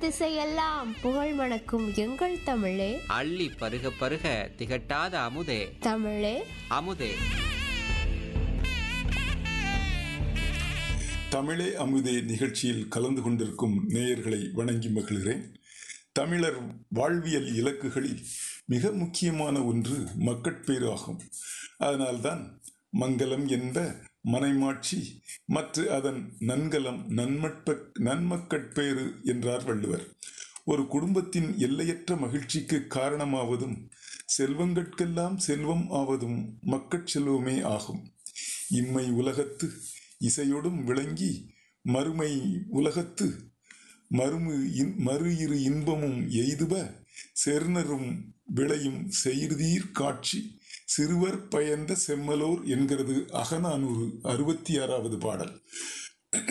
திசையெல்லாம் புகழ் மணக்கும் எங்கள் தமிழே அள்ளி பருக பருக திகட்டாத அமுதே தமிழே அமுதே தமிழே அமுதே நிகழ்ச்சியில் கலந்து கொண்டிருக்கும் நேயர்களை வணங்கி மகிழ்கிறேன் தமிழர் வாழ்வியல் இலக்குகளில் மிக முக்கியமான ஒன்று மக்கட்பேறு ஆகும் அதனால்தான் மங்களம் என்ப மனைமாட்சி மற்ற அதன் நன்கலம் நன்மட்ப நன்மக்கட்பேறு என்றார் வள்ளுவர் ஒரு குடும்பத்தின் எல்லையற்ற மகிழ்ச்சிக்கு காரணமாவதும் செல்வங்கட்கெல்லாம் செல்வம் ஆவதும் மக்கட் செல்வமே ஆகும் இம்மை உலகத்து இசையொடும் விளங்கி மறுமை உலகத்து மறுமு இன்- மறு இரு இன்பமும் எய்துப செருணரும் விளையும் செய்தீர் காட்சி சிறுவர் பயந்த செம்மலோர் என்கிறது அகநானூறு அறுபத்தி ஆறாவது பாடல்